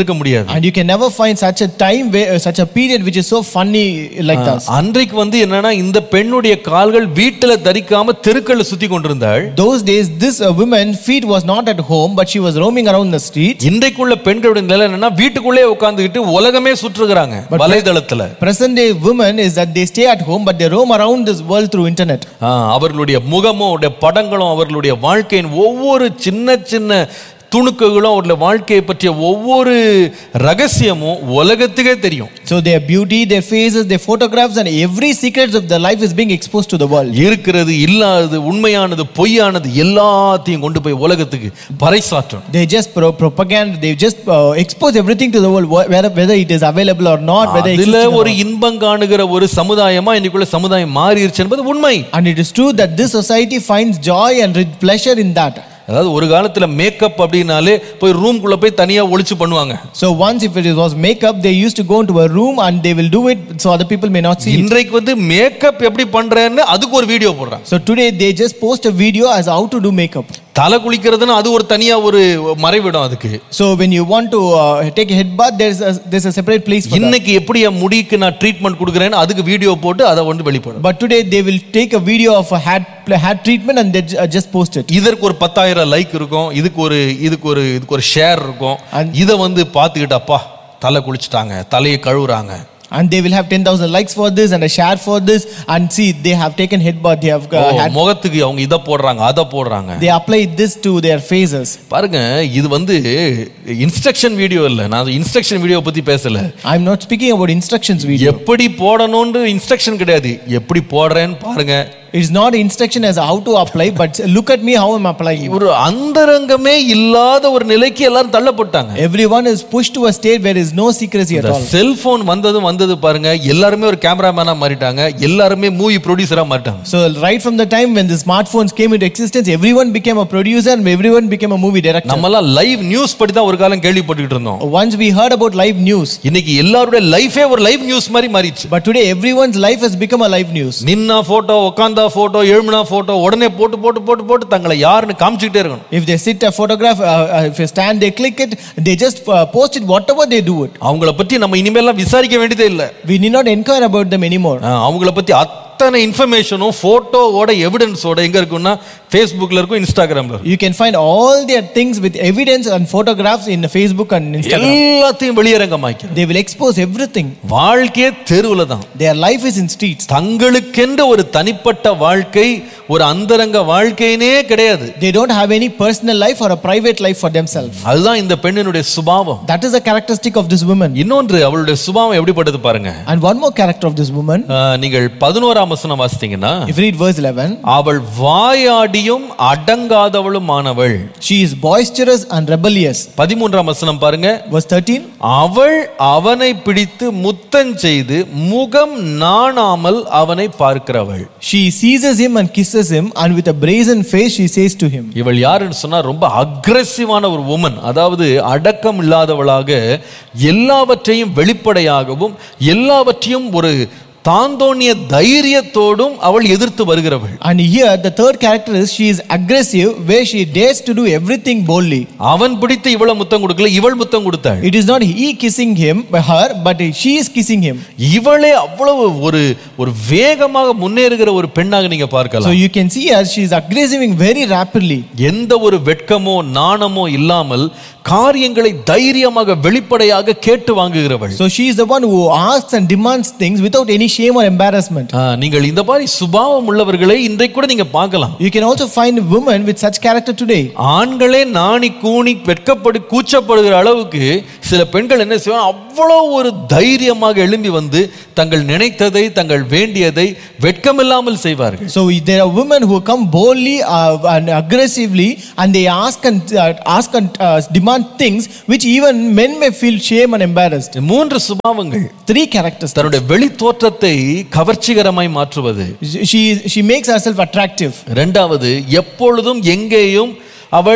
Speaker 2: இருந்திருக்க முடியாது
Speaker 3: And you can never find such a time, where, uh, such a period which is so funny like that.
Speaker 2: அன்றைக்கு வந்து என்னன்னா இந்த பெண்ணுடைய கால்கள் வீட்டுல தரிக்காம தெருக்கள்ல சுத்தி கொண்டிருந்தாள்
Speaker 3: Those days, this uh, woman feet was not at home, but she was roaming around the street.
Speaker 2: இன்றைக்குள்ள பெண்களுடைய நிலை என்னன்னா வீட்டுக்குள்ளே உட்கார்ந்துகிட்டு உலகமே சுற்றுகிறாங்க வலைதளத்துல
Speaker 3: Present day women is that they stay at home, but they roam around this world through internet.
Speaker 2: ஆ, அவர்களுடைய முகமும் அவருடைய படங்களும் அவர்களுடைய வாழ்க்கையின் ஒவ்வொரு சின்ன சின்ன துணுக்குகளும் அவருடைய வாழ்க்கையை பற்றிய ஒவ்வொரு ரகசியமும் உலகத்துக்கே தெரியும்
Speaker 3: So their beauty, their faces, their photographs, and every secrets of their life is being exposed to the world.
Speaker 2: இருக்கிறது இல்லாதது உண்மையானது பொய்யானது எல்லாத்தையும் கொண்டு போய் உலகத்துக்கு பறைசாற்றணும்
Speaker 3: They just pro- propaganda, they just uh, expose everything to the world, wh- whether, whether it is available or not, whether it
Speaker 2: அதுல
Speaker 3: exists or
Speaker 2: ஒரு
Speaker 3: not.
Speaker 2: இன்பம் காணுகிற ஒரு சமுதாயமா இன்னைக்குள்ள சமுதாயம் மாறிடுச்சு என்பது உண்மை
Speaker 3: And it is true that this society finds joy and re- pleasure in that.
Speaker 2: அதாவது ஒரு காலத்துல மேக்கப் அப்படின்னாலே போய் ரூம்குள்ள போய் தனியா ஒளிச்சு பண்ணுவாங்க
Speaker 3: So once if it was makeup, they used to go into a room and they will do it so other people may not see it.
Speaker 2: இன்றைக்கு வந்து மேக்கப் எப்படி பண்றேன்னு அதுக்கு ஒரு வீடியோ போடுறாங்க
Speaker 3: So today they just post a video as how to do makeup.
Speaker 2: தலை குளிக்கிறதுன்னு அது ஒரு தனியா ஒரு மறைவிடம் அதுக்கு
Speaker 3: So when you want to uh, take a head bath, there's a, there's a separate place for that.
Speaker 2: இன்னைக்கு எப்படி என் முடிக்கு நான் ட்ரீட்மெண்ட் கொடுக்குறேன்னு அதுக்கு வீடியோ போட்டு அதை வந்து வெளிப்படும்
Speaker 3: But today they will take a video of a hat, hat treatment and they ju- uh, just post it.
Speaker 2: இதற்கு ஒரு பத்தாயிரம் லைக் இருக்கும் இதுக்கு ஒரு இதுக்கு ஒரு இதுக்கு ஒரு ஷேர் இருக்கும்
Speaker 3: And-
Speaker 2: இதை வந்து பார்த்துக்கிட்டு அப்பா தலை குளிச்சுட்டாங்க தலையை கழுவுறாங்க
Speaker 3: And they will have 10,000 likes for this and a share for this. And see, they have taken head bath, they have
Speaker 2: O,
Speaker 3: uh, had,
Speaker 2: முகத்துக்கு அவங்க இதை போடுறாங்க அதை போடுறாங்க
Speaker 3: they apply this to their faces.
Speaker 2: பாருங்க இது வந்து இன்ஸ்ட்ரக்ஷன் வீடியோ இல்ல நான் இன்ஸ்ட்ரக்ஷன் வீடியோ பத்தி பேசல
Speaker 3: I'm not speaking about instructions video.
Speaker 2: எப்படி போடணும்னு இன்ஸ்ட்ரக்ஷன் கிடையாது எப்படி போடுறேன்னு பாருங்க
Speaker 3: It's not instruction as how to apply, but look at me how I'm applying.
Speaker 2: ஒரு அந்தரங்கமே இல்லாத ஒரு நிலைக்கு எல்லாரும் தள்ளப்பட்டாங்க
Speaker 3: Everyone is pushed to a state where there is no secrecy at all.
Speaker 2: Cellphone வந்ததும் வந்தது பாருங்க எல்லாருமே ஒரு கேமராமேனா மாறிட்டாங்க எல்லாருமே மூவி ப்ரொடியூசரா மாறிட்டாங்க
Speaker 3: So right from the time when the smartphones came into existence, everyone became a producer and everyone became a movie director.
Speaker 2: நம்மலாம் லைவ் நியூஸ் படி தான் ஒரு காலம் கேள்விப்பட்டுக்கிட்டு இருந்தோம்
Speaker 3: Once we heard about live news,
Speaker 2: இன்னைக்கு எல்லாருடைய லைஃபே ஒரு லைவ் நியூஸ் மாதிரி மாறிடுச்சு
Speaker 3: but today everyone's life has become a live news.
Speaker 2: நின்னா போட்டோ உட்காந்தா போட்டோ எழுமினா போட்டோ உடனே போட்டு போட்டு போட்டு போட்டு தங்களை யாருன்னு காமிச்சுக்கிட்டே இருக்கணும்
Speaker 3: If they sit a photograph, uh, uh, if they stand, they click it, they just uh, post it, whatever they do it.
Speaker 2: அவங்கள பத்தி நம்ம இனிமேல்லாம் விசாரிக்க வேண்டியதே இல்லை
Speaker 3: We need not inquire about them anymore.
Speaker 2: அவங்கள பத்தி அத்தனை இன்ஃபர்மேஷனும் போட்டோவோட எவிடன்ஸோட எங்க இருக்குன்னா ஃபேஸ்புக்ல இருக்கும் இன்ஸ்டாகிராம்ல இருக்கும்
Speaker 3: You can find all their things with evidence and photographs in Facebook and Instagram.
Speaker 2: எல்லாத்தையும் வெளியரங்கமாக்கிறது
Speaker 3: They will expose everything.
Speaker 2: வாழ்க்கையே தெருவுல தான்
Speaker 3: Their life is in streets.
Speaker 2: தங்களுக்கென்று ஒரு தனிப்பட்ட வாழ்க்கை ஒரு அந்தரங்க வாழ்க்கையினே கிடையாது
Speaker 3: They don't have any personal life or a private life for themselves.
Speaker 2: அதுதான் இந்த பெண்ணினுடைய சுபாவம்
Speaker 3: That is a characteristic of this woman.
Speaker 2: இன்னொன்று அவளுடைய சுபாவம் எப்படிப்பட்டது பாருங்க
Speaker 3: And one more character of this woman,
Speaker 2: ஆஹ், நீங்கள் பதினோராம் வசனம் வாசித்தீங்கன்னா
Speaker 3: if you read verse 11,
Speaker 2: அவள் வாயாடியும் அடங்காதவளும் ஆனவள்
Speaker 3: she is boisterous and rebellious.
Speaker 2: பதிமூன்றாம் வசனம் பாருங்க
Speaker 3: Verse 13,
Speaker 2: அவள் அவனை பிடித்து முத்தம் செய்து முகம் நாணாமல் அவனை பார்க்கிறவள்
Speaker 3: she seizes him and kisses him, and with a brazen face she says to him,
Speaker 2: இவள் யாருன்னு சொன்னா ரொம்ப அக்ரெசிவான ஒரு உமன் அதாவது அடக்கம் இல்லாதவளாக எல்லாவற்றையும் வெளிப்படையாகவும் எல்லாவற்றையும் ஒரு தாந்தோணிய தைரியத்தோடும் அவள் எதிர்த்து வருகிறவள்
Speaker 3: And here, the third character is she is aggressive, where she dares to do everything boldly.
Speaker 2: அவன் பிடித்து இவள முத்தம் கொடுக்கல இவள் முத்தம் கொடுத்தாள்
Speaker 3: It is not he kissing him, her, but she is kissing him.
Speaker 2: இவளே அவ்வளவு ஒரு ஒரு வேகமாக முன்னேறுகிற ஒரு பெண்ணாக நீங்க
Speaker 3: So
Speaker 2: பார்க்கலாம்
Speaker 3: you can see her, she is aggressing very rapidly.
Speaker 2: எந்த ஒரு வெட்கமோ நாணமோ இல்லாமல் காரியங்களை தைரியமாக வெளிப்படையாக கேட்டு வாங்குகிறவள்
Speaker 3: So she is the one who asks and demands things without any shame or embarrassment.
Speaker 2: ஆ, நீங்கள் இந்த மாதிரி சுபாவம் உள்ளவர்களை இன்றைக்கு கூட நீங்க பார்க்கலாம்
Speaker 3: You can also find women with such character today.
Speaker 2: ஆண்களே நாணி கூணி வெட்கப்படு கூச்சப்படுகிற அளவுக்கு சில பெண்கள் என்ன செய்வாங்க அவ்வளோ ஒரு தைரியமாக எழும்பி வந்து தங்கள் நினைத்ததை தங்கள் வேண்டியதை வெட்கமில்லாமல் செய்வார்கள்
Speaker 3: So there are women who come boldly uh, and aggressively and they ask and uh, ask and uh, demand things which even men may feel shame and embarrassed.
Speaker 2: மூன்று சுபாவங்கள்
Speaker 3: Three characters.
Speaker 2: தன்னுடைய வெளி தோற்றத்தை கவர்ச்சிகரமாய் மாற்றுவது
Speaker 3: She she makes herself attractive.
Speaker 2: ரெண்டாவது எப்பொழுதும் எங்கேயும் அவள்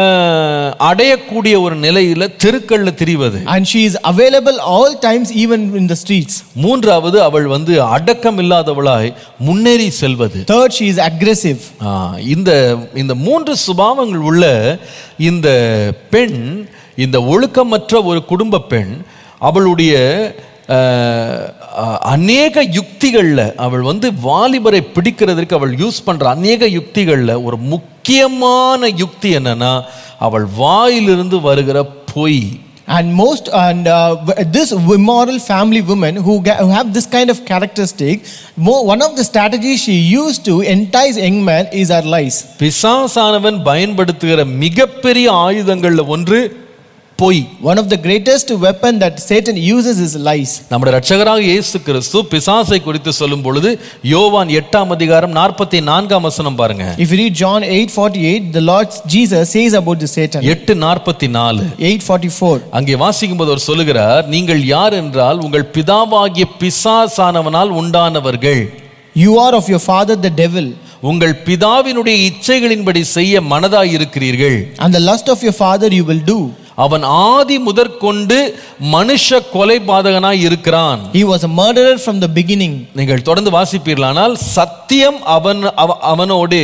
Speaker 2: அஹ், அடையக்கூடிய ஒரு நிலையில தெருக்கள்ல திரிவது
Speaker 3: And she is available all times, even in the streets.
Speaker 2: மூன்றாவது அவள் வந்து அடக்கம் இல்லாதவளாய் முன்னேறி செல்வது
Speaker 3: Third, she is aggressive.
Speaker 2: ஆ, இந்த இந்த மூன்று சுபாவங்கள் உள்ள இந்த பெண் இந்த ஒழுக்கமற்ற ஒரு குடும்ப பெண் அவளுடைய அஹ், அஹ், அநேக யுக்திகள்ல அவள் வந்து வாலிபரை பிடிக்கிறதுக்கு அவள் யூஸ் பண்ற அநேக யுக்திகள்ல ஒரு முக்கியமான யுக்தி என்னன்னா அவள் வாயிலிருந்து வருகிற பொய்
Speaker 3: And most, and uh, w- this immoral family women who, ga- who have this kind of characteristic, more, one of the strategies she used to entice young men is her lies.
Speaker 2: பிசாசானவன் பயன்படுத்துகிற மிகப்பெரிய ஆயுதங்கள்ல ஒன்று பொய்
Speaker 3: One of the greatest weapon that Satan uses is lies.
Speaker 2: நம்முடைய ரட்சகராக இயேசு கிறிஸ்து பிசாசை குறித்து சொல்லும் பொழுது யோவான் எட்டாம் அதிகாரம் நாற்பத்தி நான்காம் வசனம் பாருங்க
Speaker 3: If you read John 8:48, the Lord Jesus says about the Satan.
Speaker 2: எட்டு நாற்பத்தி நாலு
Speaker 3: 8:44.
Speaker 2: அங்கே வாசிக்கும் போது அவர் சொல்லுகிறார் நீங்கள் யார் என்றால் உங்கள் பிதாவாகிய பிசாசானவனால் உண்டானவர்கள்
Speaker 3: You are of your father the devil,
Speaker 2: உங்கள் பிதாவினுடைய இச்சைகளின்படி செய்ய மனதாய் இருக்கிறீர்கள்
Speaker 3: and the lust of your father you will do.
Speaker 2: அவன் ஆதி முதற்கொண்டு மனுஷ கொலைபாதகனாய் இருக்கிறான்
Speaker 3: He was a murderer from the beginning.
Speaker 2: நீங்கள் தொடர்ந்து வாசிப்பீர்களானால் சத்தியம் அவன் அவ- அவனோடு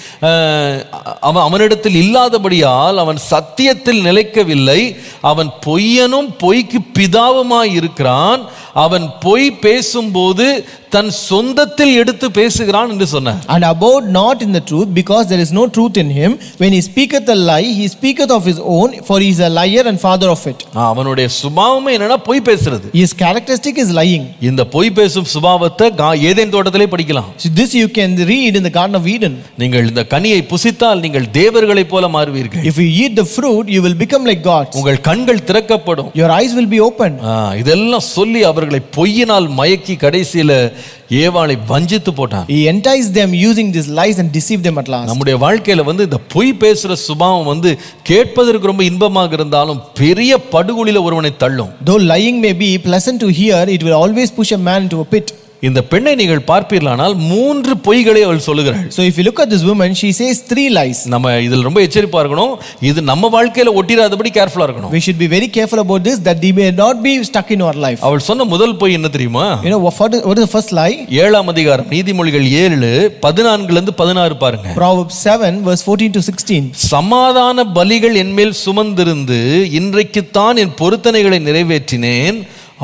Speaker 2: அஹ், அவன் அவனிடத்தில் இல்லாதபடியால் அவன் சத்தியத்தில் நிலைக்கவில்லை அவன் பொய்யனும் பொய்க்கு பிதாவுமாய் இருக்கிறான் அவன் பொய் பேசும்போது தன் சொந்தத்தில் எடுத்து பேசுகிறான் என்று சொன்னார்
Speaker 3: And abode not in the truth, because there is no truth in him. When he speaketh a lie, he speaketh of his own, for he is a liar and father of it.
Speaker 2: ஆ, அவனுடைய சுபாவமே என்னன்னா பொய் பேசுறது
Speaker 3: His characteristic is lying.
Speaker 2: இந்த பொய் பேசும் சுபாவத்தை கா- ஏதேன் தோட்டத்திலே படிக்கலாம்
Speaker 3: So this you can read in the Garden of Eden.
Speaker 2: நீங்கள் இந்த கனியை புசித்தால் நீங்கள் தேவர்களைப் போல மாறுவீர்கள்
Speaker 3: If you eat the fruit, you will become like God.
Speaker 2: உங்கள் கண்கள் திறக்கப்படும்
Speaker 3: Your eyes will be opened.
Speaker 2: ஆ, இதெல்லாம் சொல்லி அவர்களை பொய்யினால் மயக்கி கடைசியில ஏவாளை வஞ்சித்து போட்டான்
Speaker 3: He enticed them using these lies and deceived them at last.
Speaker 2: நம்முடைய வாழ்க்கையில வந்து இந்த பொய் பேசுற சுபாவம் வந்து கேட்பதற்கு ரொம்ப இன்பமாக இருந்தாலும் பெரிய படுகொலில ஒருவனை தள்ளும்
Speaker 3: Though lying may be pleasant to hear, it will always push a man into a pit.
Speaker 2: இந்த பெண்ணை நீங்கள் பார்ப்பீர்களானால் மூன்று பொய்களை அவள் சொல்லுகிறாள்
Speaker 3: So if you look at this woman, she says three lies.
Speaker 2: நம்ம இதில் ரொம்ப எச்சரிப்பா இருக்கணும் இது நம்ம வாழ்க்கையில ஒட்டிராதபடி கேர்ஃபுல்லா இருக்கணும்
Speaker 3: We should be very careful about this that they may not be stuck in our life.
Speaker 2: அவள் சொன்ன முதல் பொய் என்ன தெரியுமா
Speaker 3: You know what, what is the first lie?
Speaker 2: ஏழாம் அதிகாரம் நீதிமொழிகள் ஏழு பதினான்குல இருந்து பதினாறு பாருங்க
Speaker 3: Proverbs 7, verse 14 to 16.
Speaker 2: சமாதான பலிகள் என்மேல் சுமந்திருந்து இன்றைக்குத்தான் என் பொருத்தனைகளை நிறைவேற்றினேன்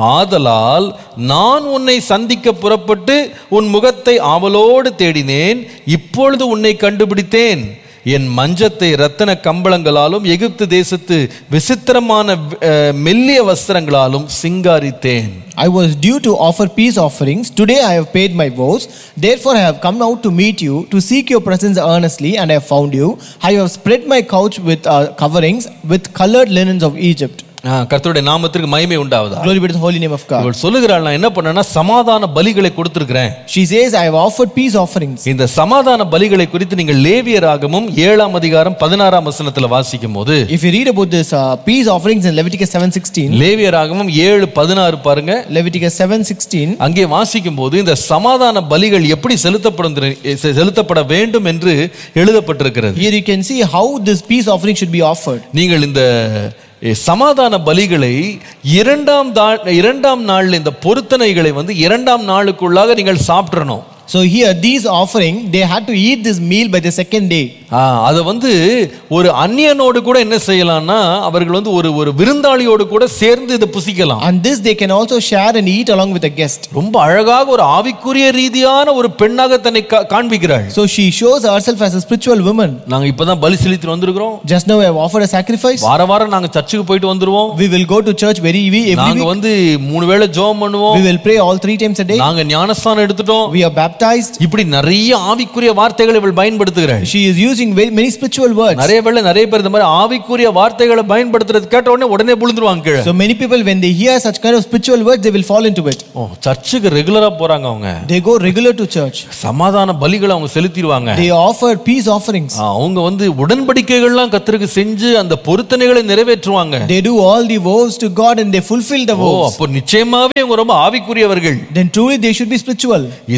Speaker 2: ஆதலால் நான் உன்னை சந்திக்க புறப்பட்டு உன் முகத்தை ஆவலோடு தேடினேன் இப்பொழுது உன்னை கண்டுபிடித்தேன் என் மஞ்சத்தை ரத்தன கம்பளங்களாலும் எகிப்து தேசத்து விசித்திரமான அஹ், மெல்லிய வஸ்திரங்களாலும் சிங்காரித்தேன்
Speaker 3: I was due to offer peace offerings. Today I have paid my vows. Therefore I have come out to meet you, to seek your presence earnestly, and I have found you. I have spread my couch with uh, coverings, with colored linens of Egypt.
Speaker 2: ஆ, கர்த்தருடைய நாமத்திற்கு மகிமை உண்டாவதா
Speaker 3: Glory be to the holy name of God.
Speaker 2: இவள் சொல்லுகிறாள் நான் என்ன பண்ணேன்னா சமாதான பலிகளை கொடுத்திருக்கிறேன்
Speaker 3: She says, I have offered peace offerings.
Speaker 2: இந்த சமாதான பலிகளை குறித்து நீங்கள் லேவியராகமும் ஏழாம் அதிகாரம் பதினாறாம் வசனத்துல வாசிக்கும் போது
Speaker 3: If you read about this uh, peace offerings in Leviticus 7:16,
Speaker 2: லேவியராகமும் ஏழு பதினாறு பாருங்க
Speaker 3: Leviticus 7:16,
Speaker 2: அங்கே வாசிக்கும் போது இந்த சமாதான பலிகள் எப்படி செலுத்தப்படும் தெரி- செ- செலுத்தப்பட வேண்டும் என்று எழுதப்பட்டிருக்கிறது
Speaker 3: here you can see how this peace offering should be offered.
Speaker 2: நீங்கள் இந்த எ, சமாதான பலிகளை இரண்டாம் தா- இரண்டாம் நாள்ல இந்த பொருத்தனைகளை வந்து இரண்டாம் நாளுக்குள்ளாக நீங்கள் சாப்பிட்றணும்
Speaker 3: So here, these offering, they had to eat this meal by the second day.
Speaker 2: அதை வந்து ஒரு அந்நியனோடு கூட என்ன செய்யலாம்னா அவர்கள் வந்து ஒரு ஒரு விருந்தாளியோடு கூட சேர்ந்து இதை புசிக்கலாம்
Speaker 3: And this they can also share and eat along with a guest.
Speaker 2: ரொம்ப அழகாக ஒரு ஆவிக்குரிய ரீதியான ஒரு பெண்ணாக தன்னை கா- காண்பிக்கிறாள்
Speaker 3: So she shows herself as a spiritual woman.
Speaker 2: நாங்க இப்பதான் பலி செலுத்தி வந்திருக்கிறோம்
Speaker 3: Just now I have offered a sacrifice.
Speaker 2: வார வாரம் நாங்க சர்ச்சுக்கு போயிட்டு வந்துருவோம்
Speaker 3: We will go to church very we- every
Speaker 2: நாங்க
Speaker 3: week.
Speaker 2: வந்து மூணு வேளை ஜெபம் பண்ணுவோம்
Speaker 3: We will pray all three times a day.
Speaker 2: நாங்க ஞானஸ்தானம் எடுத்துட்டோம்
Speaker 3: We are baptized.
Speaker 2: இப்படி நிறைய ஆவிக்குரிய வார்த்தைகளை இவள் பயன்படுத்துகிறாள்
Speaker 3: She is using very many spiritual words.
Speaker 2: நிறைய வேளை நிறைய பேர் இந்த மாதிரி ஆவிக்குரிய வார்த்தைகளை பயன்படுத்துறது கேட்ட உடனே உடனே விழுந்துருவாங்க கீழே
Speaker 3: So many people, when they hear such kind of spiritual words, they will fall into it.
Speaker 2: ஓ சர்ச்சுக்கு ரெகுலரா போறாங்க அவங்க
Speaker 3: They go regular to church.
Speaker 2: சமாதான பலிகளை அவங்க செலுத்திடுவாங்க
Speaker 3: They offer peace offerings.
Speaker 2: ஆ, அவங்க வந்து உடன்படிக்கைகள்லாம் கத்தருக்கு செஞ்சு அந்த பொருத்தனைகளை நிறைவேற்றுவாங்க
Speaker 3: They do all the vows to God and they fulfill the
Speaker 2: O
Speaker 3: vows.
Speaker 2: அப்போ நிச்சயமாவே அவங்க ரொம்ப ஆவிக்குரியவர்கள்
Speaker 3: Then truly they should be spiritual.
Speaker 2: இதெல்லாம்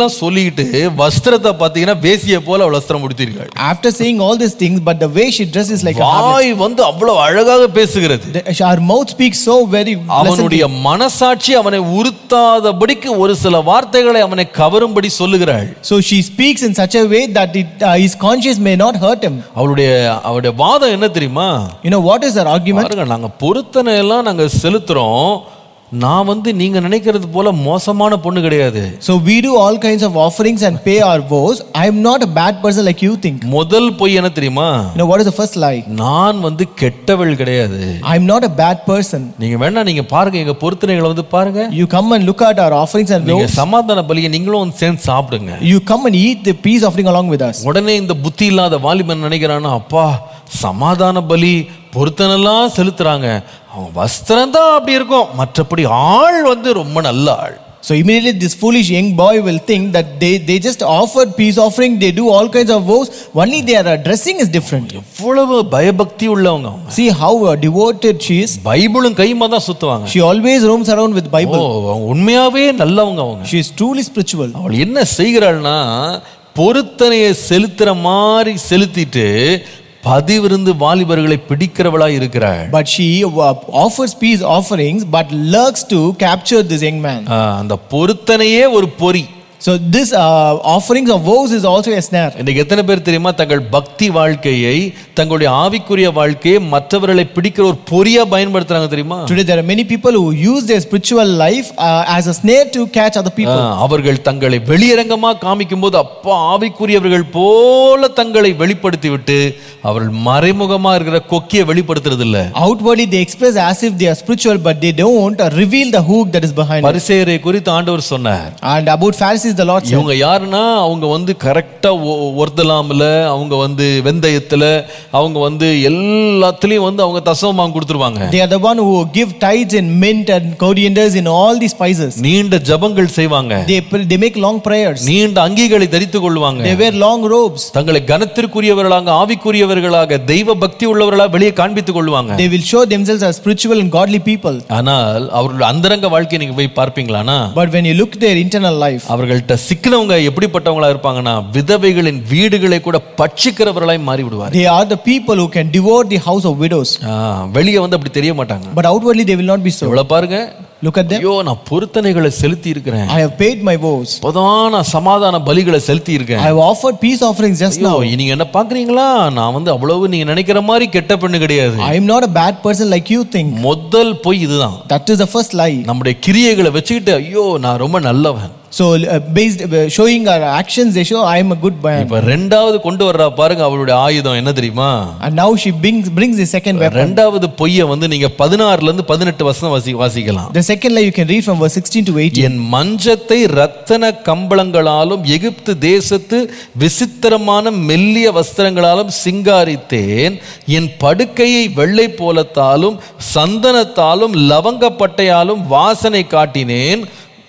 Speaker 2: எல்லாம் சொல்லிட்டு வஸ்திரத்தை பார்த்தீங்கன்னா வேசியை போல அவள் வஸ்திரம் உடுத்தீர்கள்
Speaker 3: After saying all these things, but the way she dresses like a harlot.
Speaker 2: வாய் வந்து அவ்வளவு அழகாக பேசுகிறது
Speaker 3: The- Her mouth speaks so very pleasantly.
Speaker 2: அவனுடைய மனசாட்சி அவனை உறுத்தாதபடிக்கு ஒரு சில வார்த்தைகளை அவனை கவரும்படி சொல்லுகிறாள்
Speaker 3: So she speaks in such a way that it, uh, his conscience may not hurt him.
Speaker 2: அவளுடைய அவளுடைய வாதம் என்ன தெரியுமா
Speaker 3: You know what is her argument?
Speaker 2: பாருங்க நாங்க பொருத்தனை எல்லாம் நாங்க செலுத்துறோம் நான் வந்து நீங்க நினைக்கிறது போல மோசமான பொண்ணு கிடையாது
Speaker 3: So we do all kinds of offerings and pay our vows. I am not a bad person like you think.
Speaker 2: முதல் பொய் என்ன தெரியுமா
Speaker 3: You know what is the first lie?
Speaker 2: நான் வந்து கெட்டவள் கிடையாது
Speaker 3: I am not a bad person.
Speaker 2: நீங்க வேணா நீங்க பாருங்க எங்க பொருத்தனைகளை வந்து பாருங்க
Speaker 3: You come and look at our offerings and
Speaker 2: நீங்க
Speaker 3: vows.
Speaker 2: சமாதான பலியை நீங்களும் வந்து சேர்ந்து சாப்பிடுங்க
Speaker 3: You come and eat the peace offering along with us.
Speaker 2: உடனே இந்த புத்தி இல்லாத வாலிபன் நினைக்கிறானா அப்பா சமாதான பலி பொருத்தனெல்லாம் செலுத்துறாங்க அவன் வஸ்திரம் தான் அப்படி இருக்கும் மற்றபடி ஆள் வந்து ரொம்ப நல்ல ஆள்
Speaker 3: So immediately this foolish young boy will think that they, they just offered peace offering, they do all kinds of vows, only their uh, dressing is different.
Speaker 2: எவ்வளவு பயபக்தி உள்ளவங்க அவங்க
Speaker 3: See how uh, devoted she is.
Speaker 2: பைபிளும் கைமா தான் சுத்துவாங்க
Speaker 3: She always roams around with
Speaker 2: O
Speaker 3: Bible.
Speaker 2: அவங்க உண்மையாவே நல்லவங்க அவங்க
Speaker 3: She is truly spiritual.
Speaker 2: அவள் என்ன செய்கிறாள்னா பொருத்தனையை செலுத்துற மாதிரி செலுத்திட்டு பதிவிருந்து வாலிபர்களை பிடிக்கிறவளா இருக்கிறாள்
Speaker 3: But she uh, offers peace offerings but lurks to capture this young man.
Speaker 2: ஆ, அந்த பொருத்தனையே ஒரு பொறி
Speaker 3: So this uh, offerings of vows is also a snare.
Speaker 2: இன்னைக்கு எத்தனை பேர் தெரியுமா தங்கள் பக்தி வாழ்க்கையை தங்களுடைய ஆவிக்குரிய வாழ்க்கையை மற்றவர்களை பிடிக்கிற ஒரு பொறியா பயன்படுத்துறாங்க தெரியுமா
Speaker 3: Today there are many people who use their spiritual life uh, as a snare to catch other
Speaker 2: ah,
Speaker 3: people.
Speaker 2: அவர்கள் தங்களை வெளியரங்கமா காமிக்கும் போது அப்பா ஆவிக்குரியவர்கள் போல தங்களை வெளிப்படுத்தி விட்டு அவர்கள் மறைமுகமா இருக்கிற கொக்கியை வெளிப்படுத்துறது இல்ல
Speaker 3: Outwardly they express as if they are spiritual but they don't uh, reveal the hook that is behind it.
Speaker 2: பரிசேயரை குறித்து ஆண்டவர் சொன்னார்
Speaker 3: And about Pharisees the Lord said,
Speaker 2: இவங்க யாருன்னா அவங்க வந்து கரெக்டா ஒர்தலாமில் அவங்க வந்து வெந்தயத்துல அவங்க வந்து எல்லாத்துலயும் வந்து அவங்க தசவமாங்க கொடுத்துருவாங்க
Speaker 3: they are the one who give tithes in mint and corianders in all these spices.
Speaker 2: நீண்ட ஜபங்கள் செய்வாங்க
Speaker 3: They, pr- they make long prayers.
Speaker 2: நீண்ட அங்கிகளை தரித்துக் கொள்வாங்க
Speaker 3: They wear long robes.
Speaker 2: தங்களை கனத்திற்குரியவர்களாக ஆவிக்குரியவர்களாக தெய்வ பக்தி உள்ளவர்களாக வெளியே காண்பித்துக் கொள்வாங்க
Speaker 3: They will show themselves as spiritual and godly people.
Speaker 2: ஆனால் அவர்களுடைய அந்தரங்க வாழ்க்கையை நீங்க போய் பார்ப்பீங்களானா
Speaker 3: But when you look their internal life,
Speaker 2: அவர்கள்ட்ட சிக்கினவங்க எப்படிப்பட்டவங்களா இருப்பாங்கன்னா விதவைகளின் வீடுகளை கூட பட்சிக்கிறவர்களாய் மாறி விடுவார்
Speaker 3: they are the people who can devour the house of widows.
Speaker 2: வெளியே வந்து அப்படி தெரிய மாட்டாங்க
Speaker 3: But outwardly they will not be so.
Speaker 2: இவ்வளவு பாருங்க
Speaker 3: Look at them.
Speaker 2: ஐயோ நான் பொருத்தனைகளை செலுத்தி இருக்கிறேன்
Speaker 3: I have paid my vows.
Speaker 2: இப்போதான் சமாதான பலிகளை செலுத்தி இருக்கேன்
Speaker 3: I have offered peace offerings just
Speaker 2: ஐயோ,
Speaker 3: now.
Speaker 2: நீங்க என்ன பாக்குறீங்களா நான் வந்து அவ்வளவு நீங்க நினைக்கிற மாதிரி கெட்ட பெண்ணு கிடையாது
Speaker 3: I am not a bad person like you think.
Speaker 2: முதல் பொய் இதுதான்
Speaker 3: That is the first lie.
Speaker 2: நம்முடைய கிரியைகளை வச்சுக்கிட்டு ஐயோ நான் ரொம்ப நல்லவன்
Speaker 3: So, uh, based uh, showing our actions, they show I am a good man.
Speaker 2: இப்ப ரெண்டாவது கொண்டு வர்றா பாருங்க அவளுடைய ஆயுதம் என்ன தெரியுமா
Speaker 3: And now she brings brings the second weapon.
Speaker 2: ரெண்டாவது பொய்ய வந்து நீங்க பதினாறுல இருந்து பதினெட்டு வருஷம் வாசி வாசிக்கலாம்
Speaker 3: The second lie you can read from verse 16 to 18.
Speaker 2: என் மஞ்சத்தை ரத்தன கம்பளங்களாலும் எகிப்து தேசத்து விசித்திரமான மெல்லிய வஸ்திரங்களாலும் சிங்காரித்தேன் என் படுக்கையை வெள்ளை போலத்தாலும் சந்தனத்தாலும் லவங்கப்பட்டையாலும் வாசனை காட்டினேன்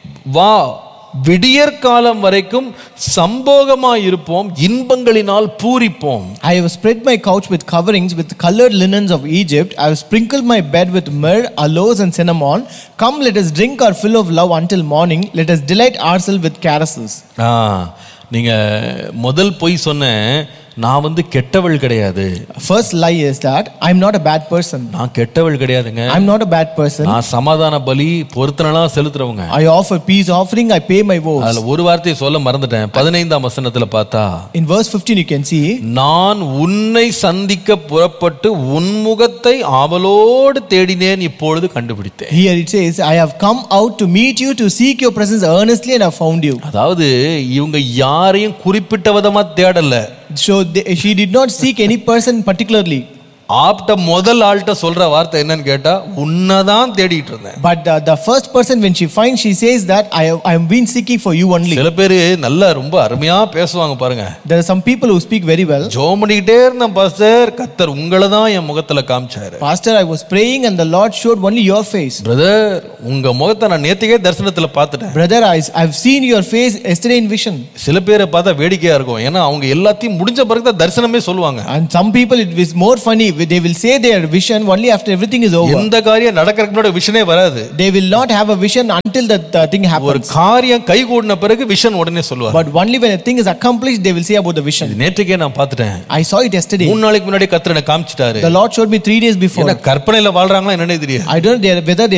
Speaker 2: வா விடியற் காலம் வரைக்கும் சம்போகமாயிருப்போம் இன்பங்களினால் பூரிப்போம்
Speaker 3: I have spread my couch with coverings with colored linens of Egypt. I have sprinkled my bed with myrrh, aloes, and cinnamon. Come, let us drink our fill of love until morning. Let us delight ourselves with caresses.
Speaker 2: ஆ நீங்க முதல் பொய் சொன்னேன் நான் வந்து கெட்டவள் கிடையாது
Speaker 3: First lie is that I'm not a bad person.
Speaker 2: நான் கெட்டவள் கிடையாதுங்க
Speaker 3: I'm not a bad person.
Speaker 2: நான் சமாதான பலி பொருத்தனெல்லாம் செலுத்துறவங்க
Speaker 3: I offer peace offering, I pay my vows.
Speaker 2: அதுல ஒரு வார்த்தையை சொல்ல மறந்துட்டேன் பதினைந்தாம் வசனத்துல பார்த்தா
Speaker 3: In verse 15, you can see,
Speaker 2: நான் உன்னை சந்திக்க புறப்பட்டு உன்முகத்தை ஆவலோடு தேடினேன் இப்பொழுது கண்டுபிடித்தேன்
Speaker 3: here it says, I have come out to meet you, to seek your presence earnestly, and have found you.
Speaker 2: அதாவது இவங்க யாரையும் குறிப்பிட்ட விதமா தேடல
Speaker 3: So they, she did not seek any person particularly.
Speaker 2: ஆப்ட முதல் ஆள்கிட்ட சொல்ற வார்த்தை என்னன்னு கேட்டா உன்னதான் தேடிட்டு இருந்தேன்
Speaker 3: But uh, the first person, when she finds, she says that I have, I have been seeking for you only.
Speaker 2: சில பேரு நல்லா ரொம்ப அருமையா பேசுவாங்க பாருங்க
Speaker 3: There are some people who speak very well.
Speaker 2: ஜோம் பண்ணிக்கிட்டே இருந்தேன் பாஸ்டர் கத்தர் உங்களை தான் என் முகத்துல காமிச்சாரு
Speaker 3: Pastor, I was praying and the Lord showed only your face.
Speaker 2: Brother உங்க முகத்தை நான் நேத்திக்கே தரிசனத்துல பார்த்துட்டேன்
Speaker 3: Brother, I, I've seen your face yesterday in vision.
Speaker 2: சில பேரை பார்த்தா வேடிக்கையா இருக்கும் ஏன்னா அவங்க எல்லாத்தையும் முடிஞ்ச பிறகு தான் தரிசனமே சொல்லுவாங்க
Speaker 3: And some people, it is more funny they will say their vision only after everything is over.
Speaker 2: எந்த காரியம் நடக்கிறதுக்கு முன்னாடி விஷனே வராது
Speaker 3: They will not have a vision until that uh, thing
Speaker 2: ஒரு
Speaker 3: happens.
Speaker 2: காரியம் கை கூடின பிறகு விஷன் உடனே சொல்லுவார்
Speaker 3: But only when a thing is accomplished, they will say about the vision.
Speaker 2: இது நேற்றுக்கே நான் பார்த்துட்டேன்
Speaker 3: I saw it yesterday.
Speaker 2: மூணு நாளைக்கு முன்னாடி கத்திரனை காமிச்சிட்டாரு
Speaker 3: The Lord showed me three days before.
Speaker 2: என்ன கற்பனையில வாழ்றாங்களா என்னன்னே தெரியாது
Speaker 3: I don't know they are- whether they